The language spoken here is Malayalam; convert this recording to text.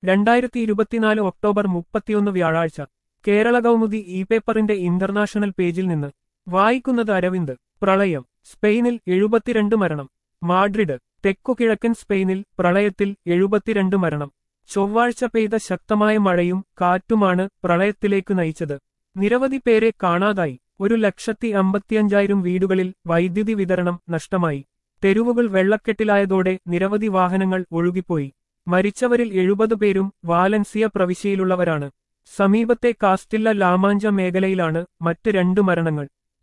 രണ്ടായിരത്തി ഇരുപത്തിനാല് ഒക്ടോബർ മുപ്പത്തിയൊന്ന് വ്യാഴാഴ്ച കേരള കൗമുദി ഇ പേപ്പറിന്റെ ഇന്റർനാഷണൽ പേജിൽ നിന്ന് വായിക്കുന്നത് അരവിന്ദ് പ്രളയം സ്പെയിനിൽ എഴുപത്തിരണ്ട് മരണം മാഡ്രിഡ് തെക്കുകിഴക്കൻ സ്പെയിനിൽ പ്രളയത്തിൽ എഴുപത്തിരണ്ട് മരണം ചൊവ്വാഴ്ച പെയ്ത ശക്തമായ മഴയും കാറ്റുമാണ് പ്രളയത്തിലേക്ക് നയിച്ചത് നിരവധി പേരെ കാണാതായി ഒരു ലക്ഷത്തി അമ്പത്തിയഞ്ചായിരം വീടുകളിൽ വൈദ്യുതി വിതരണം നഷ്ടമായി തെരുവുകൾ വെള്ളക്കെട്ടിലായതോടെ നിരവധി വാഹനങ്ങൾ ഒഴുകിപ്പോയി മരിച്ചവരിൽ എഴുപത് പേരും വാലൻസിയ പ്രവിശ്യയിലുള്ളവരാണ് സമീപത്തെ കാസ്റ്റില്ല ലാമാഞ്ച മേഖലയിലാണ് മറ്റ് രണ്ടു മരണങ്ങൾ